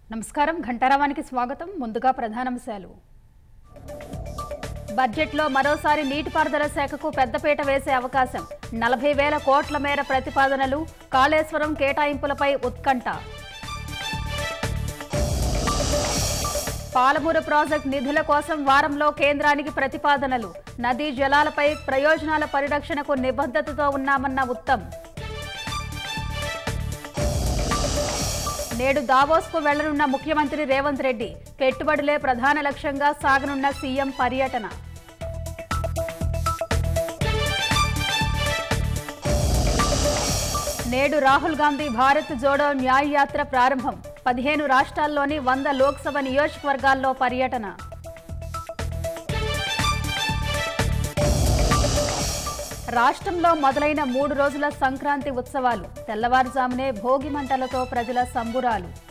నమస్కారం ఘంటారావానికి స్వాగతం ముందుగా ప్రధానాంశాలు బడ్జెట్లో మరోసారి నీటిపారుదల శాఖకు పెద్దపీట వేసే అవకాశం నలభై వేల కోట్ల మేర ప్రతిపాదనలు కాళేశ్వరం కేటాయింపులపై ఉత్కంఠ పాలమూరు ప్రాజెక్టు నిధుల కోసం వారంలో కేంద్రానికి ప్రతిపాదనలు నదీ జలాలపై ప్రయోజనాల పరిరక్షణకు నిబద్ధతతో ఉన్నామన్న ఉత్తమ్ నేడు దావోస్కు వెళ్లనున్న ముఖ్యమంత్రి రేవంత్ రెడ్డి పెట్టుబడులే ప్రధాన లక్ష్యంగా సాగనున్న సీఎం పర్యటన నేడు రాహుల్ గాంధీ భారత్ జోడో న్యాయ యాత్ర ప్రారంభం పదిహేను రాష్ట్రాల్లోని వంద లోక్సభ నియోజకవర్గాల్లో పర్యటన రాష్ట్రంలో మొదలైన మూడు రోజుల సంక్రాంతి ఉత్సవాలు తెల్లవారుజామునే భోగి మంటలతో ప్రజల సంబురాలు